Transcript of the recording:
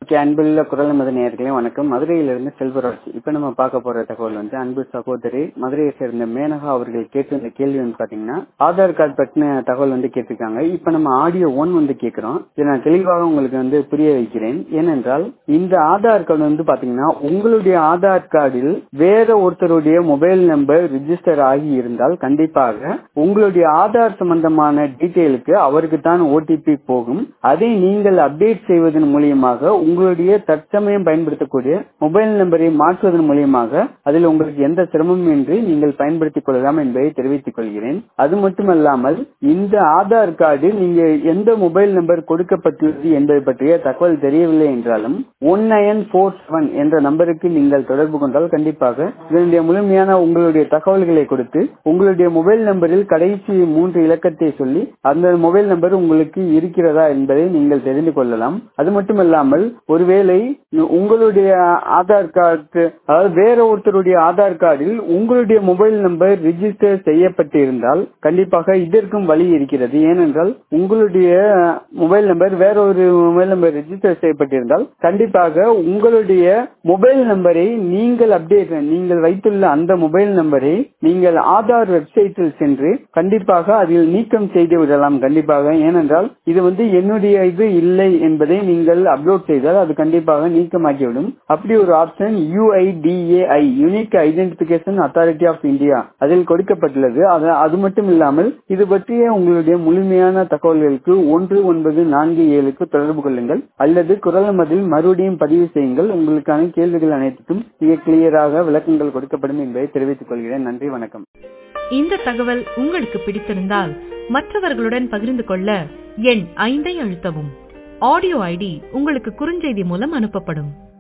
okay அன்புள்ள குரல் மத நேயர்களே வணக்கம் மதுரையிலிருந்து செல்வராஜ் இப்ப நம்ம பார்க்க போற தகவல் வந்து அன்பு சகோதரி மதுரையை சேர்ந்த மேனகா அவர்கள் கேட்டிருந்த கேள்வி வந்து பாத்தீங்கன்னா ஆதார் கார்டு பற்றின தகவல் வந்து கேட்டிருக்காங்க இப்ப நம்ம ஆடியோ ஒன் வந்து கேட்கிறோம் இதை நான் தெளிவாக உங்களுக்கு வந்து புரிய வைக்கிறேன் ஏனென்றால் இந்த ஆதார் கார்டு வந்து பாத்தீங்கன்னா உங்களுடைய ஆதார் கார்டில் வேற ஒருத்தருடைய மொபைல் நம்பர் ரிஜிஸ்டர் ஆகி இருந்தால் கண்டிப்பாக உங்களுடைய ஆதார் சம்பந்தமான டீட்டெயிலுக்கு அவருக்கு தான் ஓடிபி போகும் அதை நீங்கள் அப்டேட் செய்வதன் மூலியமாக உங்களுடைய தற்சமயம் பயன்படுத்தக்கூடிய மொபைல் நம்பரை மாற்றுவதன் மூலியமாக அதில் உங்களுக்கு எந்த சிரமமும் இன்றி நீங்கள் பயன்படுத்திக் கொள்ளலாம் என்பதை தெரிவித்துக் கொள்கிறேன் அது மட்டுமல்லாமல் இந்த ஆதார் கார்டு நீங்க எந்த மொபைல் நம்பர் கொடுக்கப்பட்டுள்ளது என்பதை பற்றிய தகவல் தெரியவில்லை என்றாலும் ஒன் நயன் போர் செவன் என்ற நம்பருக்கு நீங்கள் தொடர்பு கொண்டால் கண்டிப்பாக இதனுடைய முழுமையான உங்களுடைய தகவல்களை கொடுத்து உங்களுடைய மொபைல் நம்பரில் கடைசி மூன்று இலக்கத்தை சொல்லி அந்த மொபைல் நம்பர் உங்களுக்கு இருக்கிறதா என்பதை நீங்கள் தெரிந்து கொள்ளலாம் அது மட்டுமல்லாமல் ஒருவேளை உங்களுடைய ஆதார் கார்டு அதாவது வேற ஒருத்தருடைய ஆதார் கார்டில் உங்களுடைய மொபைல் நம்பர் ரிஜிஸ்டர் செய்யப்பட்டிருந்தால் கண்டிப்பாக இதற்கும் வழி இருக்கிறது ஏனென்றால் உங்களுடைய மொபைல் நம்பர் வேற ஒரு மொபைல் நம்பர் ரிஜிஸ்டர் செய்யப்பட்டிருந்தால் கண்டிப்பாக உங்களுடைய மொபைல் நம்பரை நீங்கள் அப்டேட் நீங்கள் வைத்துள்ள அந்த மொபைல் நம்பரை நீங்கள் ஆதார் வெப்சைட்டில் சென்று கண்டிப்பாக அதில் நீக்கம் செய்து விடலாம் கண்டிப்பாக ஏனென்றால் இது வந்து என்னுடைய இது இல்லை என்பதை நீங்கள் அப்லோட் செய்தால் அது கண்டிப்பாக நீக்கமாக்கிவிடும் அப்படி ஒரு option UIDAI unique identification authority of India அதில் கொடுக்கப்பட்டுள்ளது அது மட்டும் இல்லாமல் இது பற்றிய உங்களுடைய முழுமையான தகவல்களுக்கு ஒன்று ஒன்பது நான்கு ஏழுக்கு தொடர்பு கொள்ளுங்கள் அல்லது குரல் மதில் மறுபடியும் பதிவு செய்யுங்கள் உங்களுக்கான கேள்விகள் அனைத்துக்கும் மிக கிளியராக விளக்கங்கள் கொடுக்கப்படும் என்பதை தெரிவித்துக் கொள்கிறேன் நன்றி வணக்கம் இந்த தகவல் உங்களுக்கு பிடித்திருந்தால் மற்றவர்களுடன் பகிர்ந்து கொள்ள எண் ஐந்தை அழுத்தவும் ஆடியோ ஐடி உங்களுக்கு குறுஞ்செய்தி மூலம் அனுப்பப்படும்